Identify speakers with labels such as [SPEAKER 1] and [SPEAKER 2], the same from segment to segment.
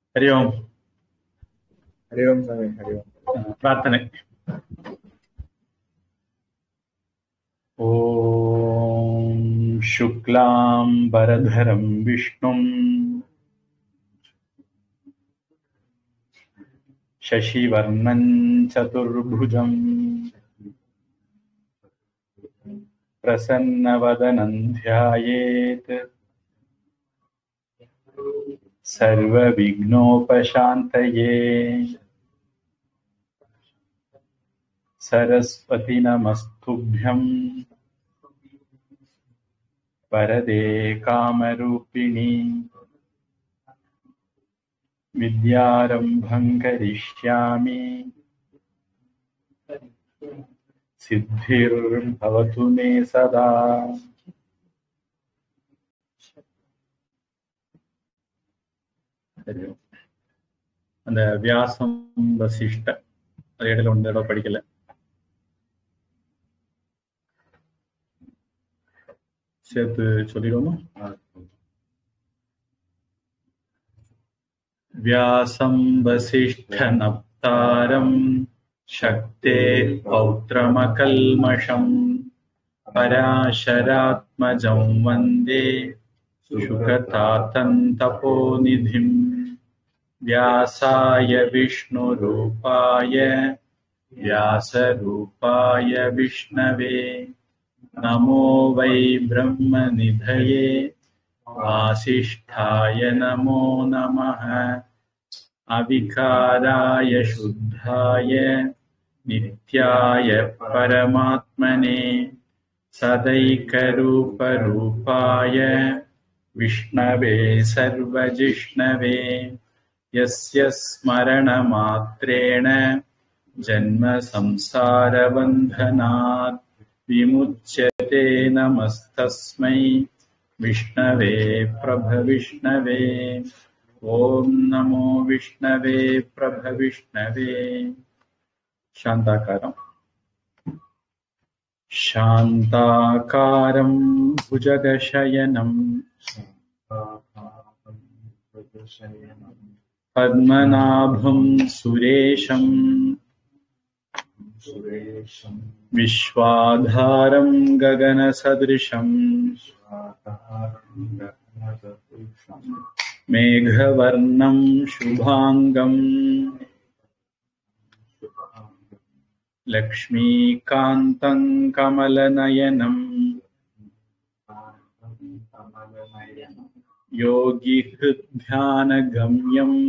[SPEAKER 1] हरि ओम्
[SPEAKER 2] हरि ओम् स्वामी हरि ओम्
[SPEAKER 1] प्रार्थने ॐ शुक्लां वरधरं विष्णुम् शशिवर्णं चतुर्भुजम् प्रसन्नवदनं ध्यायेत् सर्वविघ्नोपशान्तये सरस्वति नमस्तुभ्यम् वरदे कामरूपिणि विद्यारम्भं करिष्यामि सिद्धिर्भवतु मे सदा சரி. அந்த வியாசம் வசிஷ்ட அது இடையில ஒன்று தடவை படிக்கல சேர்த்து சொல்லிடுவோமா வியாசம் வசிஷ்டநப்தாரம் சக்தே பௌத்திரமகல்மஷம் பராசராத்மஜம் வந்தே சுகதாத்தந்தபோநிதிம் व्यासाय विष्णुरूपाय व्यासरूपाय विष्णवे नमो वै ब्रह्मनिधये वासिष्ठाय नमो नमः अविकाराय शुद्धाय नित्याय परमात्मने सदैकरूपरूपाय विष्णवे सर्वजिष्णवे यस्य स्मरणमात्रेण जन्मसंसारबन्धनात् विमुच्यते नमस्तस्मै विष्णवे प्रभविष्णवे ॐ नमो विष्णवे प्रभविष्णवे शान्ताकारम् शान्ताकारं भुजगशयनम् पद्मनाभं सुरेशम्
[SPEAKER 2] सुरेशम्
[SPEAKER 1] विश्वाधारं गगनसदृशम् मेघवर्णं शुभाङ्गम् लक्ष्मीकान्तं कमलनयनम् योगिहृद्ध्यानगम्यम्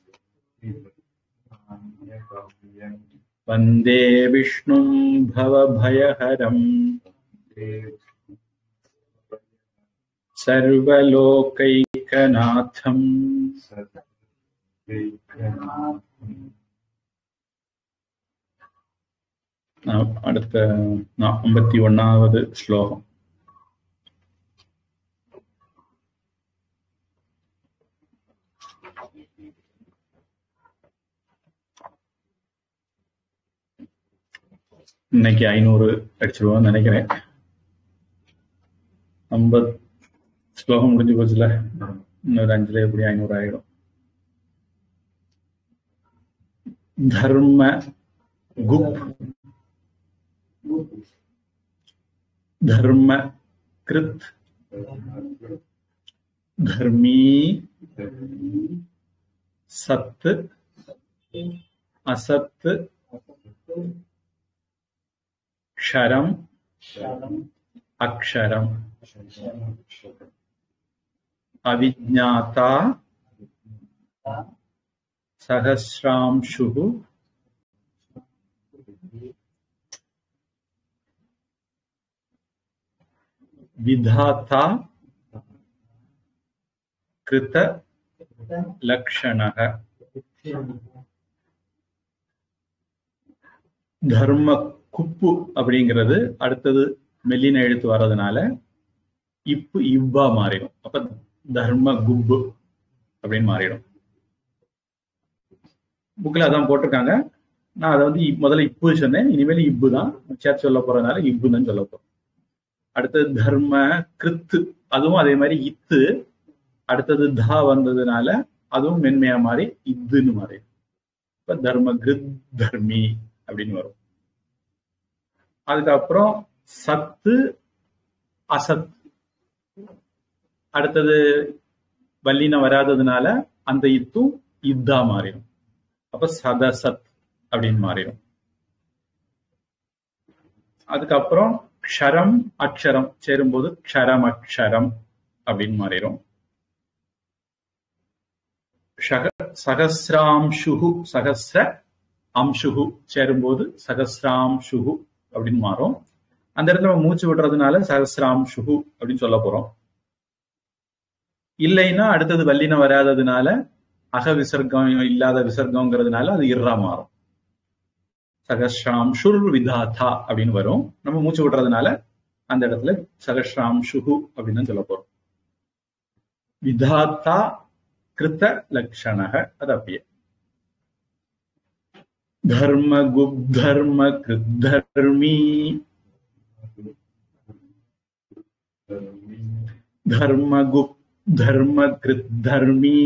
[SPEAKER 1] वन्दे विष्णुं भवभयहरम् सर्वलोकैकनाथम् நான் அடுத்த நான் ஐம்பத்தி ஒன்னாவது ஸ்லோகம் இன்னைக்கு ஐநூறு அடிச்சிருவோம்னு நினைக்கிறேன் ஐம்பது ஸ்லோகம் முடிஞ்சு போச்சுல இன்னொரு அஞ்சுல எப்படி ஐநூறு ஆயிடும் தர்ம குப் धर्म कृत धर्मी सत असत क्षरम अक्षरम अविज्ञाता सहस्रांशु विधाता कृत लक्षणः தர்ம குப்பு அப்படிங்கிறது அடுத்தது மெல்லின எழுத்து வர்றதுனால இப்பு இவ்வா மாறிடும் அப்ப தர்ம குப்பு அப்படின்னு மாறிடும் புக்கில் அதான் போட்டிருக்காங்க நான் அதை வந்து இப்- முதல்ல இப்பு சொன்னேன் இனிமேல் இப்பு தான் சேர்த்து சொல்ல போறதுனால இப்பு தான் சொல்ல போறோம் அடுத்தது தர்ம கிருத்து அதுவும் அதே மாதிரி இத்து அடுத்தது தா வந்ததுனால அதுவும் மென்மையா மாறி இதுன்னு மாறி இப்ப தர்ம கிருத் தர்மி அப்படின்னு வரும் அதுக்கப்புறம் சத்து அசத் அடுத்தது வல்லினம் வராததுனால அந்த இத்தும் இதா மாறிடும் அப்ப சதசத் அப்படின்னு மாறிடும் அதுக்கப்புறம் க்ஷரம் அக்ஷரம் சேரும்போது க்ஷரம் அக்ஷரம் அப்படின்னு மாறிடும் சகசிராம்சுகு சகசிர அம்சுகு சேரும்போது சகசிராம்சுகு அப்படின்னு மாறும் அந்த இடத்துல நம்ம மூச்சு விடுறதுனால சகசிராம்சுகு அப்படின்னு சொல்ல போறோம் இல்லைன்னா அடுத்தது வல்லினம் வராததுனால அக விசர்க்கம் இல்லாத விசர்க்கங்கிறதுனால அது இர்ரா மாறும் சகஸ்ராம்ஷுர் விதாத்தா அப்படின்னு வரும் நம்ம மூச்சு விடுறதுனால அந்த இடத்துல சகஸ்ராம்ஷுகு அப்படின்னு சொல்ல போறோம் விதாத்தா கிருத்த லக்ஷணக அது அப்படியே தர்ம குப் தர்ம கிருத்தர்மி தர்ம குப் தர்ம கிருத்தர்மி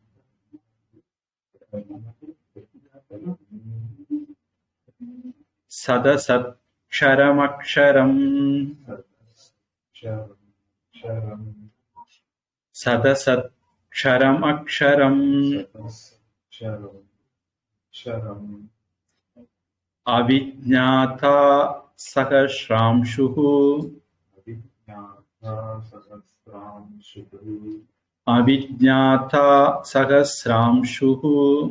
[SPEAKER 1] சதசத்ஷரமக்ஷரம் சதசத்ஷரமக்ஷரம் அவிஜாதா சகஸ்ராம்சுः அவிஜாதா சகஸ்ராம்சுः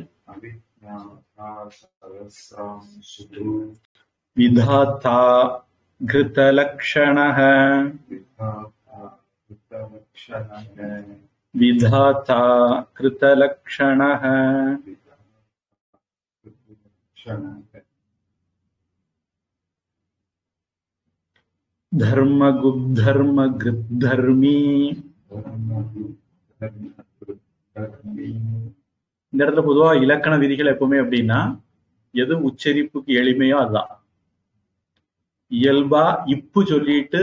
[SPEAKER 1] விதாத்தா घृतलक्षणः विधाता कृतलक्षणः धर्मगुब्धर्म धर्मी இந்த இடத்துல பொதுவா இலக்கண விதிகள் எப்பவுமே அப்படின்னா எது உச்சரிப்புக்கு எளிமையோ அதுதான் இயல்பா இப்பு சொல்லிட்டு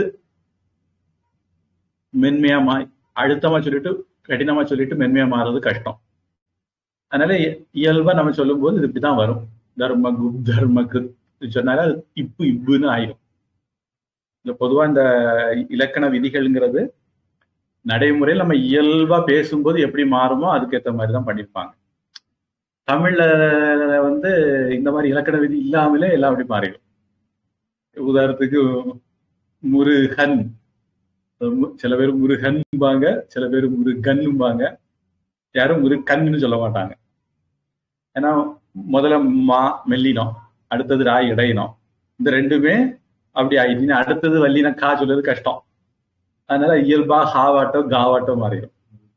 [SPEAKER 1] மென்மையா மா அழுத்தமா சொல்லிட்டு கடினமா சொல்லிட்டு மென்மையா மாறுறது கஷ்டம் அதனால இயல்பா நம்ம சொல்லும் போது இது இப்படிதான் வரும் தர்ம குப் தர்ம கிருத் சொன்னால அது இப்பு இப்புன்னு ஆயிரும் இந்த பொதுவா இந்த இலக்கண விதிகள்ங்கிறது நடைமுறையில் நம்ம இயல்பா பேசும்போது எப்படி மாறுமோ அதுக்கேற்ற மாதிரி தான் பண்ணியிருப்பாங்க தமிழ்ல வந்து இந்த மாதிரி இலக்கண விதி இல்லாமலே எல்லாம் அப்படி மாறிடும் உதாரணத்துக்கு முருகன் சில பேர் முருகன்பாங்க சில பேர் முருகன்பாங்க யாரும் முருகன்னு சொல்ல மாட்டாங்க ஏன்னா முதல்ல மா மெல்லினம் அடுத்தது ராய் இடையினம் இந்த ரெண்டுமே அப்படி ஆயிடுச்சு அடுத்தது வல்லினம் கா சொல்றது கஷ்டம் அதனால இயல்பா ஹாவாட்டோ காவாட்டோ மாறிடும்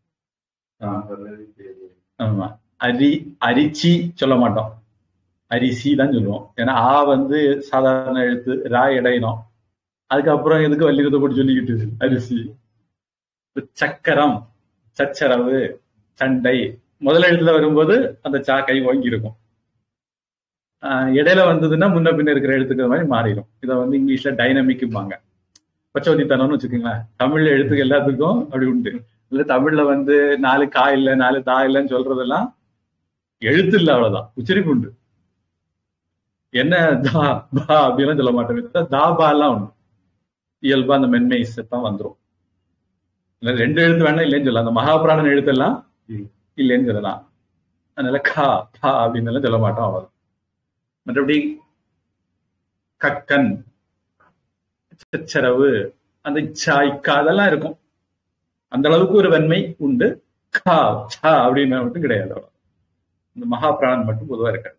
[SPEAKER 1] ஆமா அரி அரிச்சி சொல்ல மாட்டோம் அரிசி தான் சொல்லுவோம் ஏன்னா ஆ வந்து சாதாரண எழுத்து ரா இடையினம் அதுக்கப்புறம் எதுக்கு வள்ளினத்தை போட்டு சொல்லிக்கிட்டு அரிசி சக்கரம் சச்சரவு சண்டை முதல் எழுத்துல வரும்போது அந்த சா கை ஓங்கி இருக்கும் இடையில வந்ததுன்னா முன்ன பின்ன இருக்கிற எழுத்துக்கள் மாதிரி மாறிடும் இதை வந்து இங்கிலீஷ்ல டைனமிக்கும்பாங்க பச்சவதித்தனம்னு வச்சுக்கோங்களேன் தமிழ் எழுத்துக்கு எல்லாத்துக்கும் அப்படி உண்டு இல்ல தமிழ்ல வந்து நாலு கா இல்ல நாலு தா இல்லைன்னு சொல்றதெல்லாம் எழுத்து இல்ல அவ்வளவுதான் உச்சரிப்பு உண்டு என்ன தா பா அப்படிலாம் சொல்ல மாட்டேன் தா பா எல்லாம் உண்டு இயல்பா அந்த மென்மை தான் வந்துடும் ரெண்டு எழுத்து வேணா இல்லைன்னு சொல்லலாம் அந்த மகாபிராணன் எழுத்தெல்லாம் இல்லைன்னு சொல்லலாம் அதனால கா பா அப்படின்னு எல்லாம் சொல்ல மாட்டோம் அவ்வளவு மற்றபடி கக்கன் சச்சரவு அந்த சாய்க்கா அதெல்லாம் இருக்கும் அந்த அளவுக்கு ஒரு வன்மை உண்டு கா சா அப்படின்னு மட்டும் கிடையாது அவ்வளவு இந்த மகாபிராணன் மட்டும் பொதுவா இருக்காது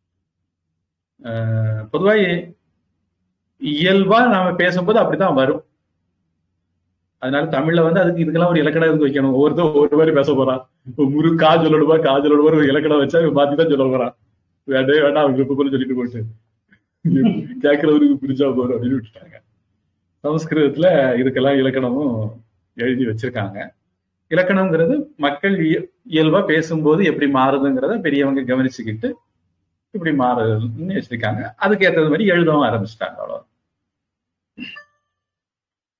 [SPEAKER 1] பொதுவா இயல்பா நாம பேசும்போது அப்படித்தான் வரும் அதனால தமிழ்ல வந்து அதுக்கு இதுக்கெல்லாம் ஒரு இலக்கணம் இருந்து வைக்கணும் ஒவ்வொருத்தரும் ஒவ்வொரு மாதிரி பேச போறான் இப்போ முரு கா சொல்லணுமா கா சொல்லணுமா ஒரு இலக்கணம் வச்சா மாத்தி தான் சொல்ல போறான் வேண்டே வேண்டாம் அவங்க இப்ப போல சொல்லிட்டு போட்டு கேட்கறவருக்கு புரிஞ்சா போறோம் அப்படின்னு விட்டுட்டாங்க சமஸ்கிருதத்துல இதுக்கெல்லாம் இலக்கணமும் எழுதி வச்சிருக்காங்க இலக்கணம்ங்கிறது மக்கள் இயல்பா பேசும்போது எப்படி மாறுதுங்கிறத பெரியவங்க கவனிச்சுக்கிட்டு இப்படி மாறுதுன்னு வச்சிருக்காங்க அதுக்கு ஏற்றது மாதிரி எழுதவும் ஆரம்பிச்சிட்டாங்க அவ்வளோ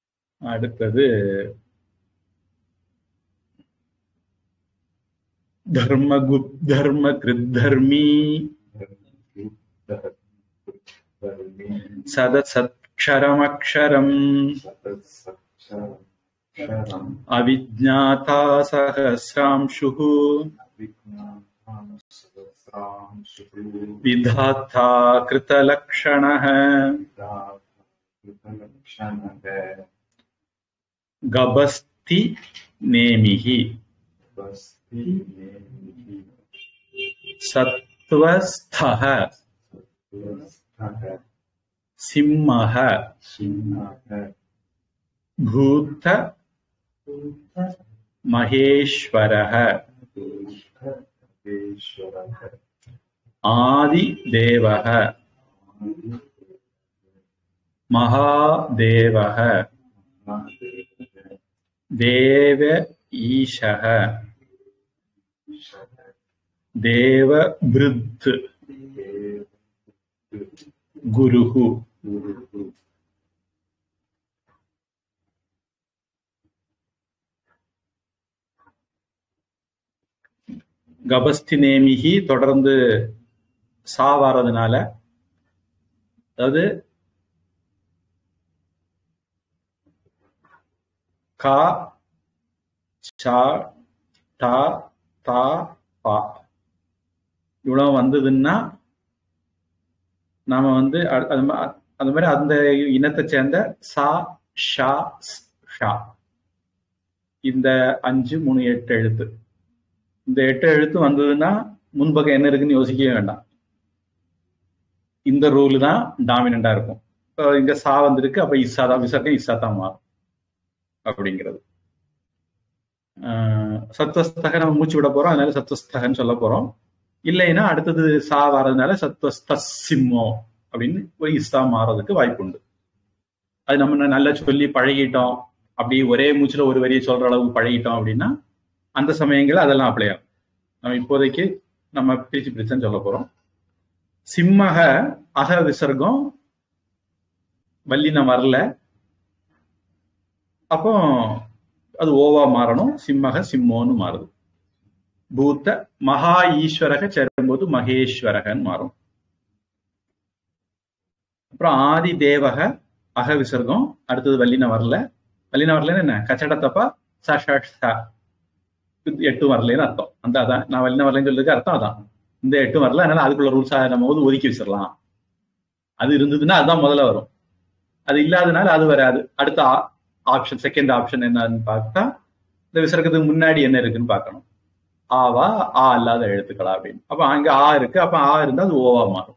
[SPEAKER 1] அடுத்தது धर्मगुद्धर्मकृद्धर्मी सदसत्क्षरमक्षरम् अविज्ञाता सहस्रांशुः विधाता कृतलक्षणः गभस्ति नेमिः सत्त्वस्थः सिंहः भूत महेश्वरः आदिदेवः महादेवः देव ईशः देवभृत् गुरुः கபஸ்தினேமிகி தொடர்ந்து சா வாரதுனால அதாவது கா சா டா தா பா இவ்வளவு வந்ததுன்னா நாம வந்து அ- அது மா- அந்த மாதிரி அந்த இனத்தை சேர்ந்த சா ஷா ஸ், ஷா இந்த அஞ்சு மூணு எட்டு எழுத்து இந்த எட்டு எழுத்து வந்ததுன்னா முன்பக்கம் என்ன இருக்குன்னு யோசிக்கவே வேண்டாம் இந்த ரூல் தான் டாமினண்டா இருக்கும் இப்போ இங்க சா வந்திருக்கு அப்ப இஸ்ஸா தான் விசர்க்கம் இஸ்ஸா தான் மாறும் அப்படிங்கிறது ஆஹ் சத்வஸ்தக நம்ம மூச்சு விட போறோம் அதனால சத்வஸ்தகன்னு சொல்ல போறோம் இல்லைன்னா அடுத்தது சா வர்றதுனால சத்வஸ்தசிம்மோ அப்படின்னு ஒரு இஸ்ஸா மாறதுக்கு வாய்ப்பு உண்டு அது நம்ம நல்லா சொல்லி பழகிட்டோம் அப்படி ஒரே மூச்சுல ஒரு வரியை சொல்ற அளவுக்கு பழகிட்டோம் அப்படின்னா அந்த சமயங்கள் அதெல்லாம் அப்ளை ஆகும் நம்ம இப்போதைக்கு நம்ம பிரிச்சு பிரிச்சுன்னு சொல்ல போறோம் சிம்மக அக விசர்க்கம் வல்லினம் வரல அப்போ அது ஓவா மாறணும் சிம்மக சிம்மோன்னு மாறுது பூத்த மகா ஈஸ்வரக சேரும்போது மகேஸ்வரகன்னு மாறும் அப்புறம் ஆதி தேவக அக விசர்க்கம் அடுத்தது வல்லின வரல வல்லின வரலன்னு என்ன கச்சடத்தப்பா ச ஷ ஷ. இது எட்டும் வரலன்னு அர்த்தம் அந்த அதான் நான் வல்லின வரலன்னு சொல்றதுக்கு அர்த்தம் அதான் இந்த எட்டும் வரல அதனால அதுக்குள்ள ரூல்ஸா நம்ம வந்து ஒதுக்கி வச்சிடலாம் அது இருந்ததுன்னா அதுதான் முதல்ல வரும் அது இல்லாதனால அது வராது அடுத்த ஆப்ஷன் செகண்ட் ஆப்ஷன் என்னன்னு பார்த்தா இந்த விசர்க்கத்துக்கு முன்னாடி என்ன இருக்குன்னு பார்க்கணும் ஆவா ஆ அல்லாத எழுத்துக்களா அப்படின்னு அப்ப அங்க ஆ இருக்கு அப்ப ஆ இருந்தா அது ஓவா மாறும்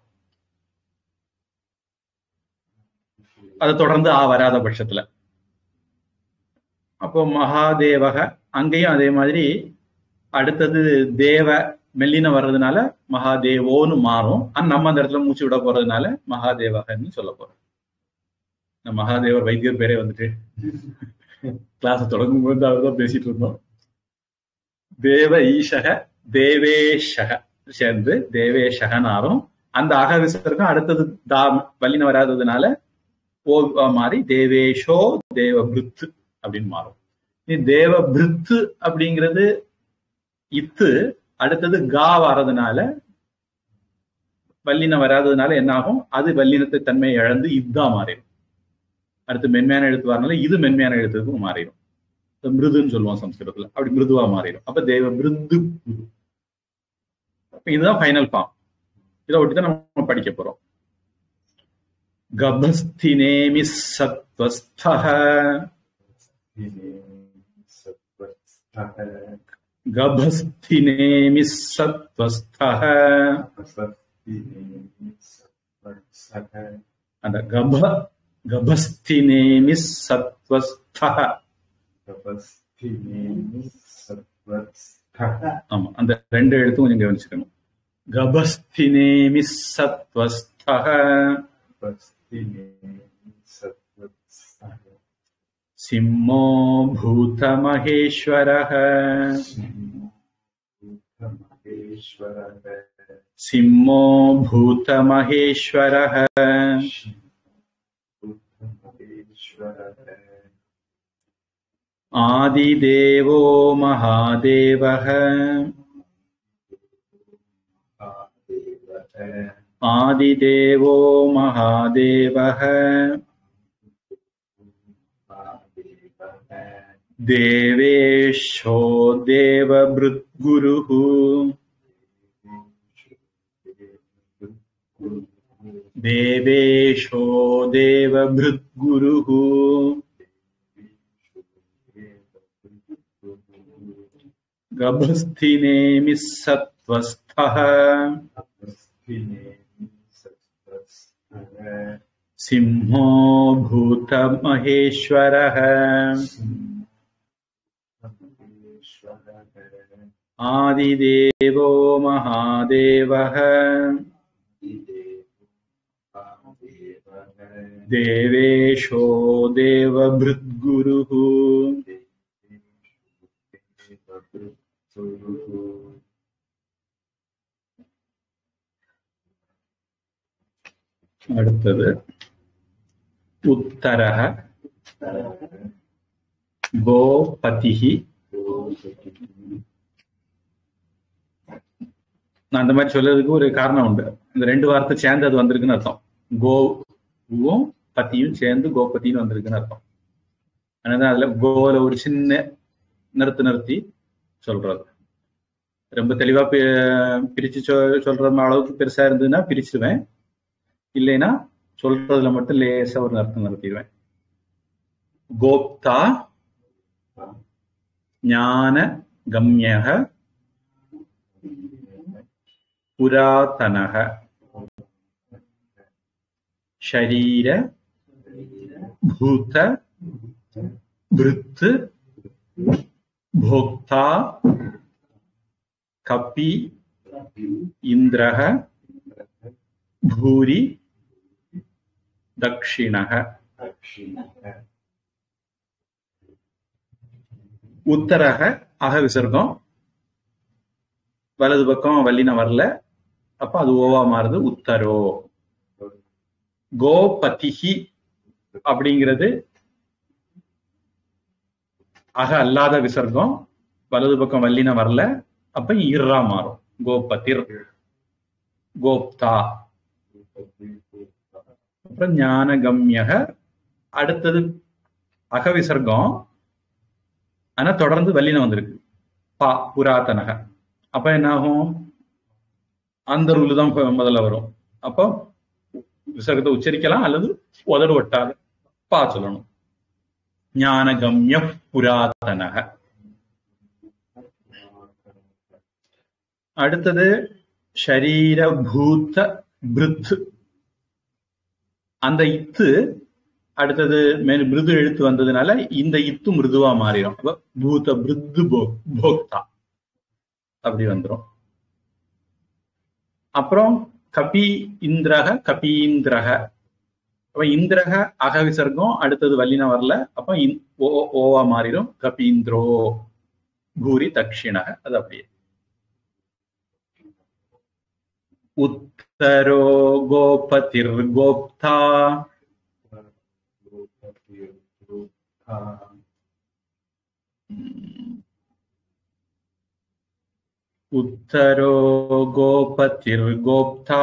[SPEAKER 1] அது தொடர்ந்து ஆ வராத பட்சத்துல அப்போ மகாதேவக அங்கேயும் அதே மாதிரி அடுத்தது தேவ மெல்லின வர்றதுனால மகாதேவோன்னு மாறும் ஆனா நம்ம அந்த இடத்துல மூச்சு விட போறதுனால மகாதேவகன்னு சொல்ல போறோம் இந்த மகாதேவர் வைத்தியர் பேரே வந்துட்டு கிளாஸ் தொடங்கும் போது அவர் தான் பேசிட்டு இருந்தோம் தேவ ஈஷக தேவேஷக சேர்ந்து தேவேஷகனாரும் அந்த அக விசர்க்கம் அடுத்தது தா வல்லின வராததுனால ஓ மாறி தேவேஷோ தேவபிருத்து அப்படின்னு மாறும் நீ தேவபிருத்து அப்படிங்கிறது இத்து அடுத்தது கா வர்றதுனால வல்லினம் வராததுனால என்ன ஆகும் அது வல்லினத்தை தன்மையை இழந்து இதா மாறிடும் அடுத்து மென்மையான எழுத்து வரனால இது மென்மையான எழுத்துக்கு மாறிடும் இப்ப மிருதுன்னு சொல்லுவோம் சம்ஸ்கிருதத்துல அப்படி மிருதுவா மாறிடும் அப்ப தேவ மிருது அப்ப இதுதான் ஃபைனல் ஃபார்ம் இதை ஒட்டி தான் நம்ம படிக்க போறோம் கபஸ்தினேமி சத்வஸ்தः கபஸ்தினேமி சத்வஸ்தः அந்த கப கபஸ்தினேமி சத்வஸ்தः ஆமா அந்த ரெண்டு எழுத்தும் கொஞ்சம் கவனிச்சுக்கணும் கபஸ்தினேமி சத்வஸ்தः சிம்மோ பூதமகேஸ்வரः சிம்மோ பூதமகேஸ்வரः ஆதிதேவோ மகாதேவः आदिदेवो महादेवः देवेशो देवभृद्गुरुः देवेशो देवभृद्गुरुः गभस्थिनेमिः सत्त्वस्थः सिंहो भूतमहेश्वरः आदिदेवो महादेवः देवेशो देवभृद्गुरुः அடுத்தது உத்தரः கோபதிஹி நான் அந்த மாதிரி சொல்றதுக்கு ஒரு காரணம் உண்டு இந்த ரெண்டு வார்த்தை சேர்ந்து அது வந்திருக்குன்னு அர்த்தம் கோவும் பத்தியும் சேர்ந்து கோபத்தின்னு வந்திருக்குன்னு அர்த்தம் அதனால அதுல கோல ஒரு சின்ன நிறுத்து நிறுத்தி சொல்றது ரொம்ப தெளிவா பி- பிரிச்சு சொ- சொல்ற அளவுக்கு பெருசா இருந்ததுன்னா பிரிச்சிருவேன் இல்லைன்னா சொல்றதுல மட்டும் லேசா ஒரு அர்த்தம் நிறுத்திடுவேன் கோப்தா ஞான கம்யக புராதனக ஷரீர பூத பிருத்து भोक्ता कपि इन्द्रः भूरि दक्षिणः உத்தரக அக விசர்க்கம் வலது பக்கம் வல்லின வரல அப்ப அது ஓவா மாறுது உத்தரோ கோபதிஹி அப்படிங்கிறது அக அல்லாத விசர்க்கம் வலது பக்கம் வல்லின வரல அப்ப இர்ரா மாறும் கோபதிர் கோப்தா அப்புறம் ஞானகம்யக அடுத்தது அக விசர்க்கம் ஆனா தொடர்ந்து வல்லின வந்திருக்கு பா புராதனக அப்ப என்ன ஆகும் அந்த ரூல் தான் இப்ப முதல்ல வரும் அப்போ விசர்க்கத்தை உச்சரிக்கலாம் அல்லது உதடு ஒட்டாத பா சொல்லணும் ஞானகம்ய புராதனக அடுத்தது ஷரீரபூத பிருத் அந்த இத்து அடுத்தது மேல் மிருது எழுத்து வந்ததுனால இந்த இத்து மிருதுவா மாறிடும் அப்ப பூத பிருத்து போ- போக்தா அப்படி வந்துரும் அப்புறம் கபி இந்திரக கபீந்திரக அப்ப இந்திரக அக விசர்க்கம் அடுத்தது வல்லின வரல அப்ப இந்- ஓ- ஓவா மாறிடும் கபீந்திரோ பூரி தக்ஷிணக அது அப்படியே உத்தரோ கோபதிர் கோப்தா உத்தரோ கோபதிர் கோப்தா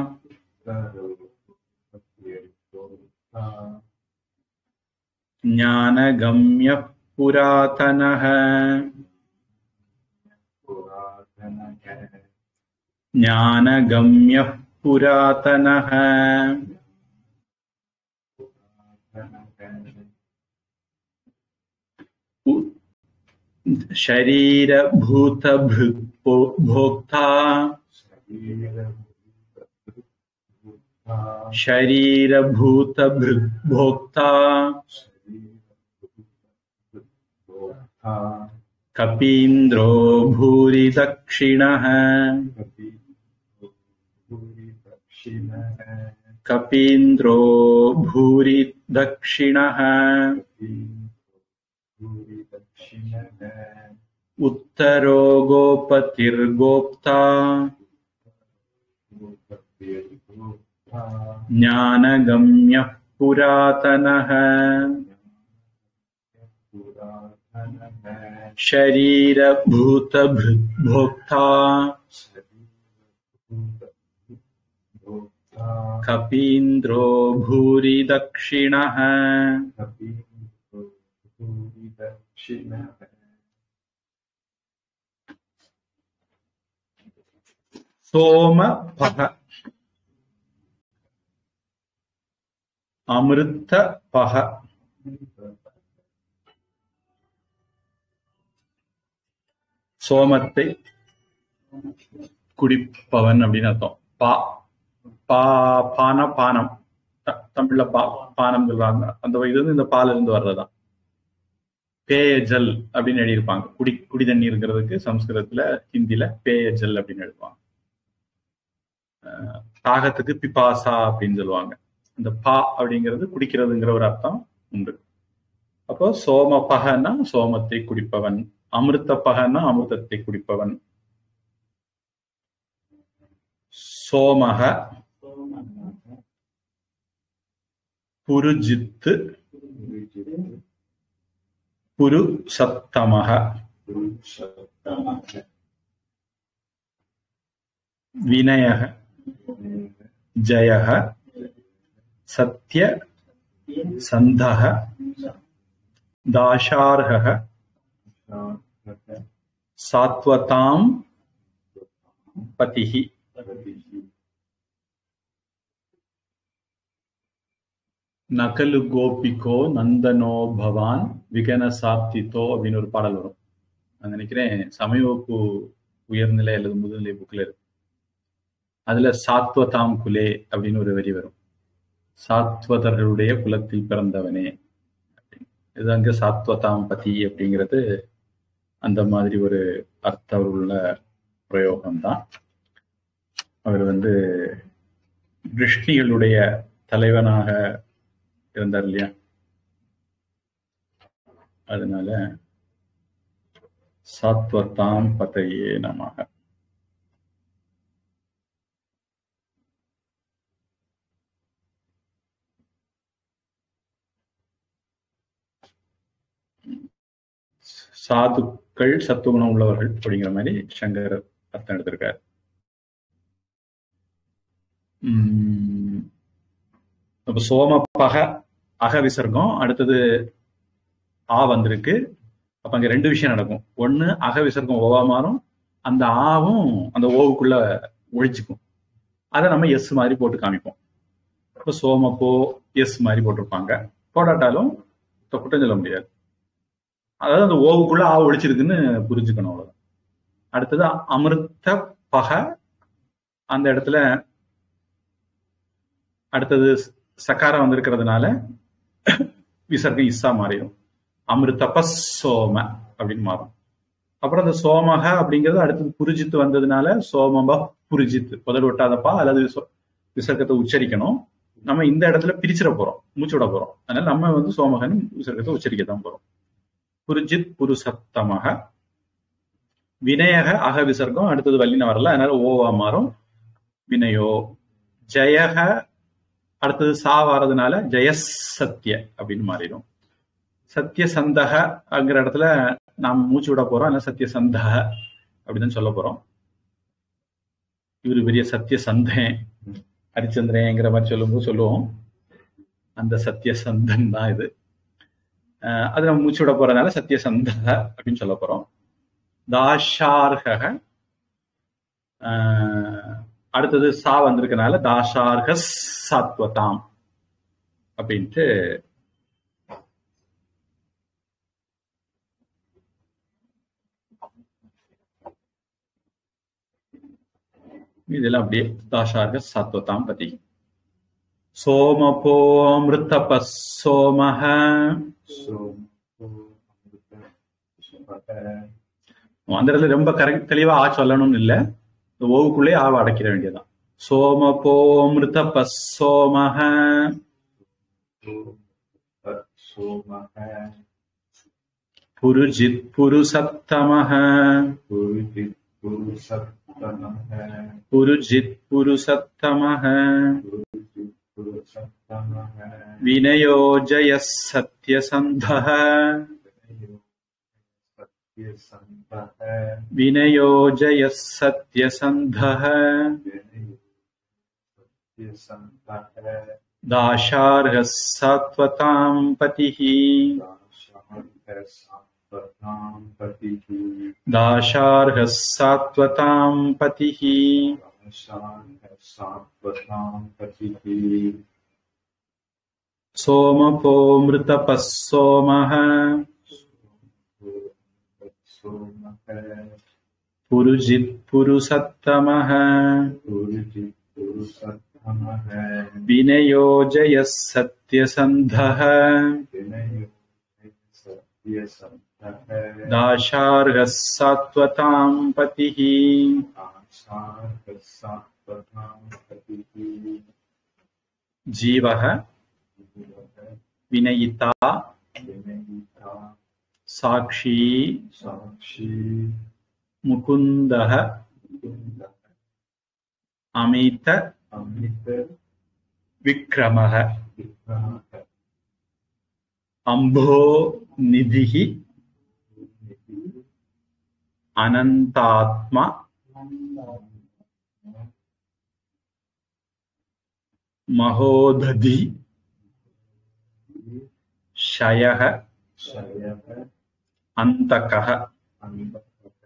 [SPEAKER 1] ஞானகம்ய புராதனः ज्ञानगम्यः पुरातनः शरीरभूतभोक्ता शरीरभूतभृग्भोक्ता कपीन्द्रो भूरि दक्षिणः कपीन्द्रो भूरि दक्षिणः उत्तरो गोपतिर्गोप्ता ज्ञानगम्यः पुरातनः शरीरभूतभृग्भोक्ता कपीन्द्रो भूरि दक्षिणः सोमपः अमृतपः சோமத்தை குடிப்பவன் அப்படின்னு அர்த்தம் பா பா பான பானம் த- தமிழ்ல பா பானம் சொல்றாங்க அந்த இது வந்து இந்த பால் இருந்து வர்றதுதான் பேயஜல் அப்படின்னு எழுதியிருப்பாங்க குடி குடி தண்ணீருங்கிறதுக்கு சம்ஸ்கிருதத்துல ஹிந்தில பேயஜல் அப்படின்னு எழுதுவாங்க அஹ் தாகத்துக்கு பிபாசா அப்படின்னு சொல்லுவாங்க இந்த பா அப்படிங்கிறது குடிக்கிறதுங்கிற ஒரு அர்த்தம் உண்டு அப்போ சோமபகனா சோமத்தை குடிப்பவன் அமிர்தபகனா அமிர்தத்தை குடிப்பவன் சோமக புருஜித்து புரு சத்தமக வினயக ஜயக சத்ய சந்தக தாஷார்ஹக சாத்வதாம் பதிஹி நகலு கோபிகோ நந்தனோ பவான் விகன சாப்தித்தோ அப்படின்னு ஒரு பாடல் வரும் நான் நினைக்கிறேன் சமயவகுப்பு உயர்நிலை அல்லது முதுநிலை புக்ல இருக்கு அதுல சாத்வதாம் குலே அப்படின்னு ஒரு வரி வரும் சாத்வதர்களுடைய குலத்தில் பிறந்தவனே அப்படின்னு. இது அங்க சாத்வதாம் பதி அப்படிங்கிறது அந்த மாதிரி ஒரு அர்த்தம் உள்ள பிரயோகம்தான் அவர் வந்து கிருஷ்ணிகளுடைய தலைவனாக இருந்தார் இல்லையா அதனால சாத்வத்தாம் பதையே நமக சாதுக்கள் சத்துவகுணம் உள்ளவர்கள் அப்படிங்கிற மாதிரி சங்கர் அர்த்தம் எடுத்திருக்காரு உம் அப்ப சோமப்பக அக விசர்க்கம் அடுத்தது ஆ வந்திருக்கு அப்ப அங்க ரெண்டு விஷயம் நடக்கும் ஒண்ணு அக விசர்க்கம் ஓவா மாறும் அந்த ஆவும் அந்த ஓவுக்குள்ள ஒழிச்சுக்கும் அதை நம்ம எஸ் மாதிரி போட்டு காமிப்போம் இப்போ சோமப்போ எஸ் மாதிரி போட்டிருப்பாங்க போடாட்டாலும் இப்ப குற்றம் சொல்ல முடியாது அதாவது அந்த ஓவுக்குள்ள ஆ ஒழிச்சிருக்குன்னு புரிஞ்சுக்கணும் அவ்வளவுதான் அடுத்தது அமிர்த பக அந்த இடத்துல அடுத்தது சக்காரம் வந்திருக்கிறதுனால விசர்க்கம் இஸ்ஸா மாறிடும் அமிர்தப சோம அப்படின்னு மாறும் அப்புறம் அந்த சோமக அப்படிங்கிறது அடுத்தது புரிஜித்து வந்ததுனால சோமப புரிஜித்து புதல் ஒட்டாதப்பா அல்லது விச- விசர்க்கத்தை உச்சரிக்கணும் நம்ம இந்த இடத்துல பிரிச்சிட போறோம் மூச்சு விட போறோம் அதனால நம்ம வந்து சோமகன் விசர்க்கத்தை உச்சரிக்க தான் போறோம் புரிஜித் புருஷத்தமக வினயக அக விசர்க்கம் அடுத்தது வல்லின வரல அதனால ஓவா மாறும் வினயோ ஜெயக அடுத்தது சா வாரதுனால ஜெயஸ் சத்ய அப்படின்னு மாறிடும் சத்ய சந்தக அங்கிற இடத்துல நாம் மூச்சு விட போறோம் அதனால சத்ய சந்தக அப்படின்னு சொல்ல போறோம் இவரு பெரிய சத்ய சந்தன் ஹரிச்சந்திரங்கிற மாதிரி சொல்லும்போது சொல்லுவோம் அந்த சத்ய சந்தன் தான் இது அஹ் அது நம்ம மூச்சு விட போறதுனால சத்ய சந்தக அப்படின்னு சொல்ல போறோம் தாஷார்ஹக அஹ் அடுத்தது சா வந்திருக்கனால தாஷார்க சாத்வதாம் அப்படின்ட்டு இதெல்லாம் அப்படியே தாஷார்க சாத்வதாம் பதி சோமபோமிருத்தப சோமஹ அந்த இடத்துல ரொம்ப கரெக்ட் தெளிவா ஆ சொல்லணும்னு இல்ல இந்த ஓவுக்குள்ளே ஆவ அடைக்கிற வேண்டியதுதான் சோமபோமிருத்தப சோமஹ புருஜித் புருசத்தமஹ புருஜித் புருசத்தமஹ வினயோ ஜய சத்யசந்தः வினயோ ஜய சத்யசந்தः
[SPEAKER 2] सत्यसन्धः
[SPEAKER 1] दाशार्हः सात्वतां पतिः
[SPEAKER 2] दाशार्हसात्वतां पतिः
[SPEAKER 1] दाशार्हः सात्वतां पतिः
[SPEAKER 2] दाशार्हसात्वतां पतिः
[SPEAKER 1] सोमपो मृतपः सोमः
[SPEAKER 2] सोमः
[SPEAKER 1] पुरुजित्पुरुसत्तमः
[SPEAKER 2] पुरुजित्पुरुषत्तमः
[SPEAKER 1] विनयोजयः सत्यसन्धः
[SPEAKER 2] विनयो सत्यसन्धः
[SPEAKER 1] दाशार्हः सात्वतां पतिः
[SPEAKER 2] दाशार्हसात्वतां पतिः
[SPEAKER 1] जीवः विनयिता
[SPEAKER 2] विनयिता
[SPEAKER 1] साक्षी
[SPEAKER 2] साक्षी
[SPEAKER 1] मुकुन्दः
[SPEAKER 2] कुन्दः
[SPEAKER 1] अमित
[SPEAKER 2] अमित
[SPEAKER 1] विक्रमः
[SPEAKER 2] विक्रमः
[SPEAKER 1] अम्भो निधिः अनन्तात्मा महोदधि शयः
[SPEAKER 2] शयः
[SPEAKER 1] अन्तकः
[SPEAKER 2] अन्तः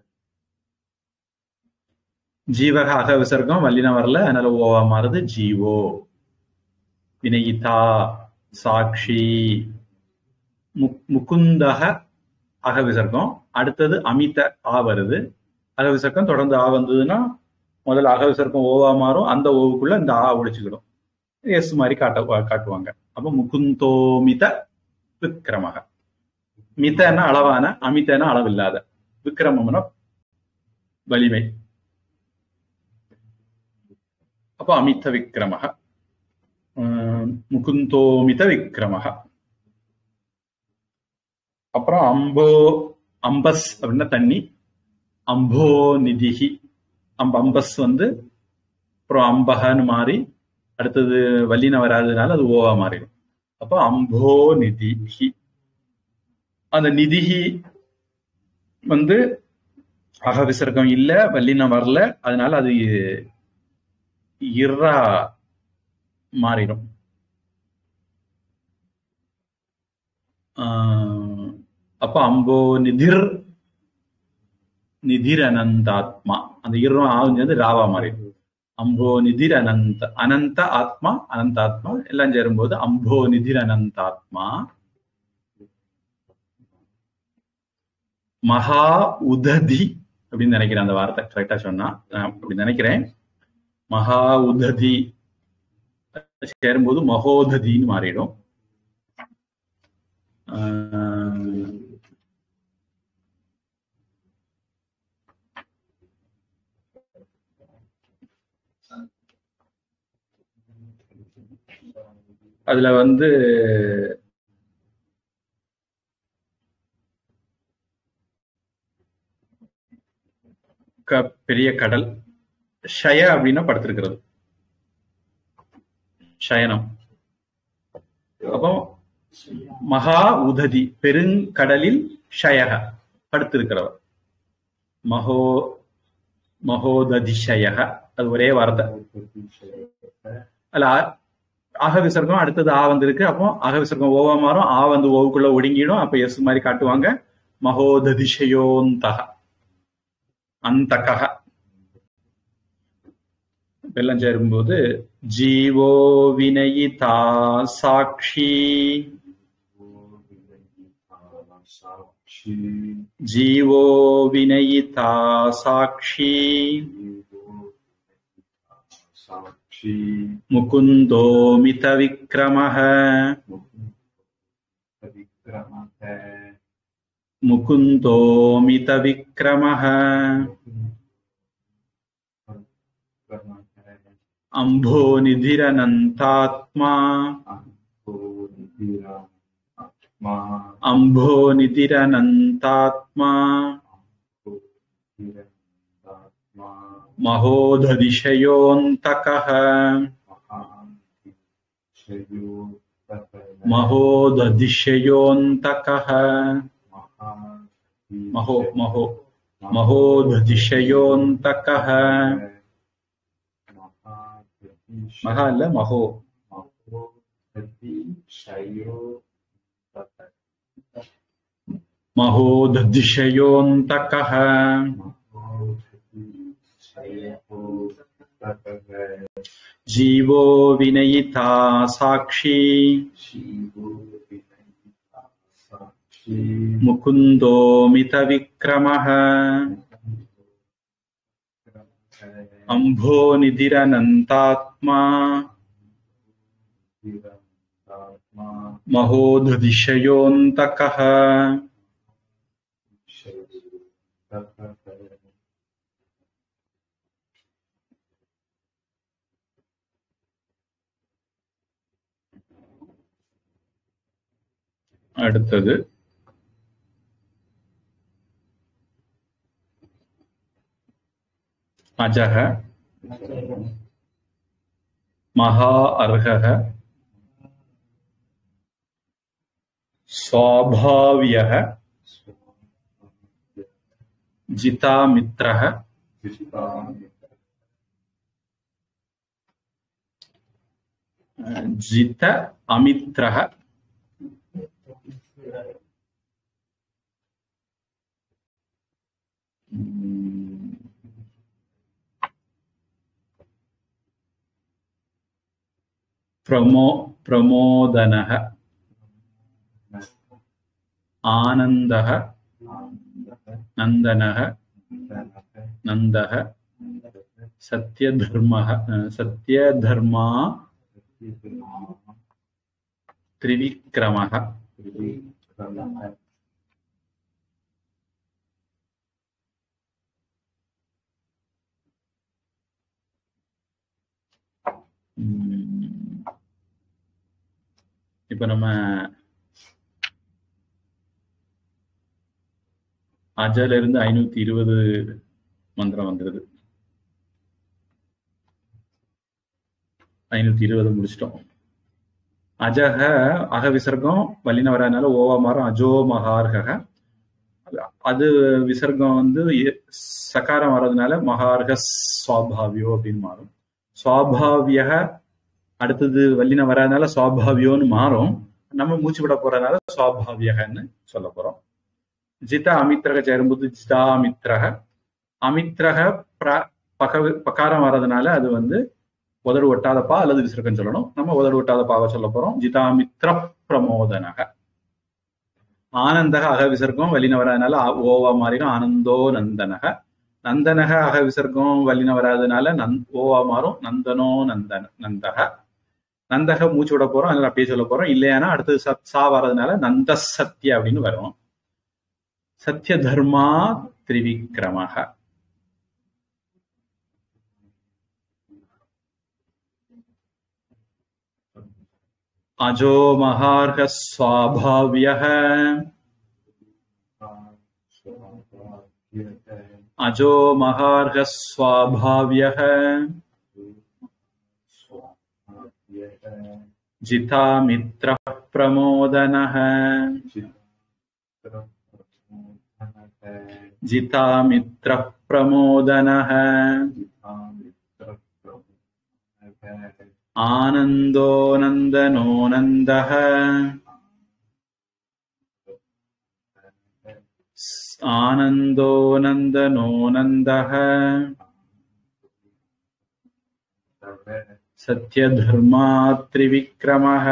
[SPEAKER 1] ஜீவக அக விசர்க்கம் வல்லினம் வரல அதனால ஓவா மாறுது ஜீவோ வினயிதா சாட்சி முக்- முகுந்தக அக விசர்க்கம் அடுத்தது அமித ஆ வருது அக விசர்க்கம் தொடர்ந்து ஆ வந்ததுன்னா முதல்ல அக விசர்க்கம் ஓவா மாறும் அந்த ஓவுக்குள்ள இந்த ஆ ஒழிச்சுக்கிடும் எஸ் மாதிரி காட்ட காட்டுவாங்க அப்ப முகுந்தோமித விக்ரமக மிதன அளவான அமிதன அளவில்லாத விக்ரமம்னா வலிமை அப்போ அமித விக்ரமः ஆஹ் முகுந்தோமித விக்ரமः அப்புறம் அம்போ அம்பஸ் அப்படின்னா தண்ணி அம்போ நிதிஹி அம்ப அம்பஸ் வந்து அப்புறம் அம்பகன்னு மாறி அடுத்தது வல்லின வராததுனால அது ஓவா மாறிடும் அப்போ அம்போ நிதிஹி அந்த நிதிஹி வந்து அக விசர்க்கம் இல்ல வல்லினம் வரல அதனால அது இர்ரா மாறிடும் ஆஹ் அப்ப அம்போ நிதிர் நிதிர் அனந்தாத்மா அந்த இர்ரம் ஆகுஞ்சது ராவா மாறிடும் அம்போ நிதிர் அனந்த அனந்த ஆத்மா அனந்தாத்மா எல்லாம் சேரும்போது அம்போ நிதிர் அனந்தாத்மா மகா உததி அப்படின்னு நினைக்கிறேன் அந்த வார்த்தை கரெக்டா சொன்னா நான் அப்படி நினைக்கிறேன் மகா உததி சேரும்போது மகோததின்னு மாறிடும் ஆஹ் அதுல வந்து க- பெரிய கடல் ஷய அப்படின்னா படுத்திருக்கிறது சயனம் அப்போ மகா உததி பெருங்கடலில் ஷயக படுத்திருக்கிறவர் மகோ மகோததிஷயக அது ஒரே வார்த்தை அல்ல ஆ- ஆக விசர்க்கம் அடுத்தது ஆ வந்திருக்கு அப்போ ஆக விசர்க்கம் ஓவா மாறும் ஆ வந்து ஓவுக்குள்ள ஒடுங்கிடும் அப்ப எஸ் மாதிரி காட்டுவாங்க மகோததிஷயோந்தக அந்தகக எல்லாம் சேரும்போது ஜீவோ வினயிதா சாட்சி
[SPEAKER 2] साक्षी
[SPEAKER 1] ஜீவோ வினயிதா சாட்சி
[SPEAKER 2] साक्षी
[SPEAKER 1] முகுந்தோமித விக்ரமः
[SPEAKER 2] विक्रमः
[SPEAKER 1] முகுந்தோமித விக்ரமः
[SPEAKER 2] विक्रमः
[SPEAKER 1] அம்போநிதிரனந்தாத்மா
[SPEAKER 2] आत्मा
[SPEAKER 1] அம்போநிதிரனந்தாத்மா
[SPEAKER 2] आत्मा
[SPEAKER 1] மகோததிஷயோந்தகः மகோததிஷயோந்தகः மகோ மகோ மகோததிஷயோந்தகः மகா இல்ல மகோ
[SPEAKER 2] महो प्रतिशयो तत्
[SPEAKER 1] மகோ ததிஷயோந்தகः
[SPEAKER 2] महो प्रतिशयो तत्
[SPEAKER 1] ஜீவோ வினயிதா சாட்சி
[SPEAKER 2] शिवो विनयिता साक्षी
[SPEAKER 1] முகுந்தோமித விக்ரமः அம்போ நிதிரனந்தாத்மா
[SPEAKER 2] आत्मा
[SPEAKER 1] மகோ ததிஷயோந்தகः அடுத்தது அஜக மகா அர்ஹக स्वाभाव्यः जितामित्रः जित अमित्रः प्रमो प्रमोदनः आनन्दः नन्दनः नन्दः सत्यधर्मः सत्यधर्मा त्रिविक्रमः உம், இப்ப நம்ம அஜல இருந்து ஐநூத்தி இருபது மந்திரம் வந்துருது ஐநூத்தி இருபது முடிச்சிட்டோம் அஜக அக விசர்க்கம் வல்லின வராதனால ஓவா மாறும் அஜோ மகார்கக அது விசர்க்கம் வந்து எ- சகாரம் வர்றதுனால மகார்க சுவாபாவியோ அப்படின்னு மாறும் சுவாபாவிய அடுத்தது வல்லின வராதனால சுவாபாவியோன்னு மாறும் நம்ம மூச்சு விட போறதுனால சுவாபாவியகன்னு சொல்ல போறோம் ஜித அமித்ரக சேரும்போது ஜிதாமித்ரக அமித்ரக பிர- பக பகாரம் வர்றதுனால அது வந்து உதடு ஒட்டாதப்பா அல்லது விசர்க்கம் சொல்லணும் நம்ம உதடு ஒட்டாதப்பாவை சொல்ல போறோம் ஜிதாமித்ர பிரமோதனக ஆனந்தக அக விசர்க்கம் வல்லின வராதனால ஆ- ஓவா மாறிடும் ஆனந்தோ நந்தனக நந்தனக அக விசர்க்கம் வல்லின வராதனால நந் ஓவா மாறும் நந்தனோ நந்தன நந்தக நந்தக மூச்சு விட போறோம் அதனால அப்படியே சொல்ல போறோம் இல்லையானா அடுத்தது சத் சா வர்றதுனால நந்த சத்ய அப்படின்னு வரும் சத்ய தர்மா திரிவிக்ரமக அஜோ மகார்க சுவாபாவியः अजो महार्घ स्वाभाव्यः जितामित्रः प्रमोदनः जितामित्रः प्रमोदनः आनन्दो नन्दनो नन्दः आनन्दो नन्दनो नन्दः सत्यधर्मा त्रिविक्रमः